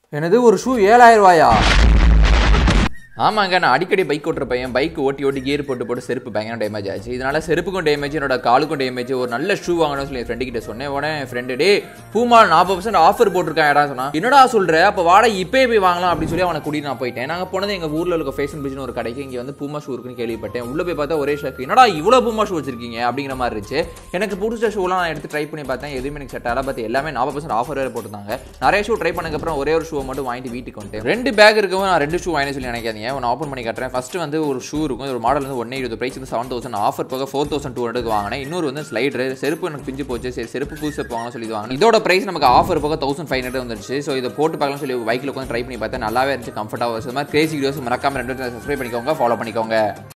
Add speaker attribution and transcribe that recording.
Speaker 1: எனது ஒரு ஷூ ஏழாயிரம் ரூபாயா ஆமாங்க நான் அடிக்கடி பைக் ஓட்டுற பையன் பைக் ஓட்டி ஓட்டி கியர் போட்டு போட்டு செருப்பு பயங்கர டேமேஜ் ஆச்சு இதனால செருப்புக்கும் டேமேஜ் என்னோட காலுக்கும் டேமேஜ் ஒரு நல்ல ஷூ வாங்கணும்னு சொல்லி என் ஃப்ரெண்டு கிட்ட சொன்னேன் உடனே என் ஃப்ரெண்டு டே பூமா நாற்பது பர்சன்ட் ஆஃபர் போட்டிருக்காடா சொன்னா என்னடா சொல்ற அப்போ வாடகை இப்பே போய் வாங்கலாம் அப்படின்னு சொல்லி அவனை கூட்டிட்டு நான் போயிட்டேன் நாங்கள் போனது எங்க ஊர்ல இருக்க ஃபேஷன் பிரிட்ஜ்னு ஒரு கடைக்கு இங்க வந்து பூமா ஷூ இருக்குன்னு கேள்விப்பட்டேன் உள்ள போய் பார்த்தா ஒரே ஷாக்கு என்னடா இவ்வளோ பூமா ஷூ வச்சிருக்கீங்க அப்படிங்கிற மாதிரி இருந்துச்சு எனக்கு பிடிச்ச ஷூலாம் நான் எடுத்து ட்ரை பண்ணி பார்த்தேன் எதுவுமே எனக்கு செட் ஆகல பட் எல்லாமே நாற்பது பர்சன்ட் ஆஃபர் வேறு போட்டிருந்தாங்க நிறைய ஷூ ட்ரை பண்ணதுக்கப்புறம் ஒரே ஒரு ஷூ மட்டும் வாங்கிட்டு வீட்டுக்கு வந்துட்டேன் ரெண்டு பேக் இருக்கவும் நான் ரெண்டு ஷூ வாங்கி சொல்லி நினைக்காதீங்க ஒன்று ஓப்பன் பண்ணி காட்டுறேன் ஃபர்ஸ்ட் வந்து ஒரு ஷூ இருக்கும் ஒரு மாடல் வந்து ஒன்னே இருபது ப்ரைஸ் வந்து செவன் தௌசண்ட் ஆஃபர் போக ஃபோர் தௌசண்ட் டூ ஹண்ட்ரட் வாங்கினேன் இன்னொரு வந்து ஸ்லைடர் செருப்பு எனக்கு பிஞ்சு போச்சு சரி செருப்பு புதுசு வாங்கலாம் சொல்லி வாங்கினேன் இதோட பிரைஸ் நமக்கு ஆஃபர் போக தௌசண்ட் ஃபைவ் ஹண்ட்ரட் வந்துருச்சு ஸோ இதை போட்டு பார்க்கலாம் சொல்லி பைக்கில் உட்காந்து ட்ரை பண்ணி பார்த்தேன் நல்லாவே இருந்துச்சு கம்ஃபர்ட்டாக இருந்துச்சு இந்த மாதிரி கிரேசி வீடியோஸ் மறக்காம ரெண்டு சப்ஸ்கிரைப் பண்ணிக்கோங்க ஃபாலோ பண்ணிக்கோங்க